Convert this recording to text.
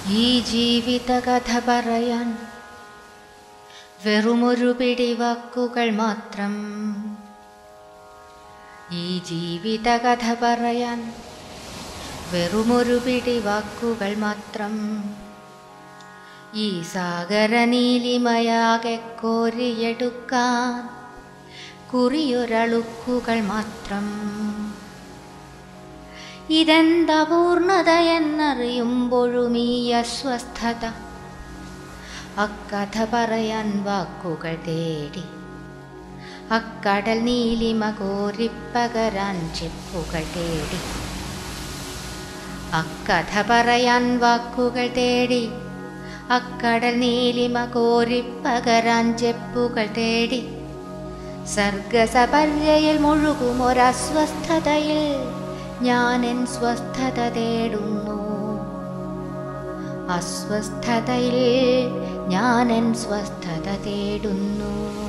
ഈ ജീവിത കഥ പറയാൻ വെറുമൊരു പിടി വാക്കുകൾ മാത്രം ഈ ജീവിത കഥ പറയാൻ വെറുമൊരു പിടി വാക്കുകൾ മാത്രം ഈ സാഗര നീലിമയാകെ കോരിയെടുക്കാൻ കുറിയൊരളുക്കുകൾ മാത്രം ഇതെന്താ പൂർണ്ണത എന്നറിയുമ്പോഴും ഈ അസ്വസ്ഥത അക്കഥ പറയാൻ വാക്കുകൾ തേടി അക്കടൽ നീലിമ കോരിപ്പകരാൻ ചെപ്പുകൾ തേടി അക്കഥ പറയാൻ വാക്കുകൾ തേടി അക്കടൽ നീലിമ കോരിപ്പകരാൻ ചെപ്പുകൾ തേടി സർഗസപര്യയിൽ മുഴുകും ഒരസ്വസ്ഥതയിൽ ഞാനെൻ സ്വസ്ഥത തേടുന്നു അസ്വസ്ഥതയിൽ ഞാനെൻ സ്വസ്ഥത തേടുന്നു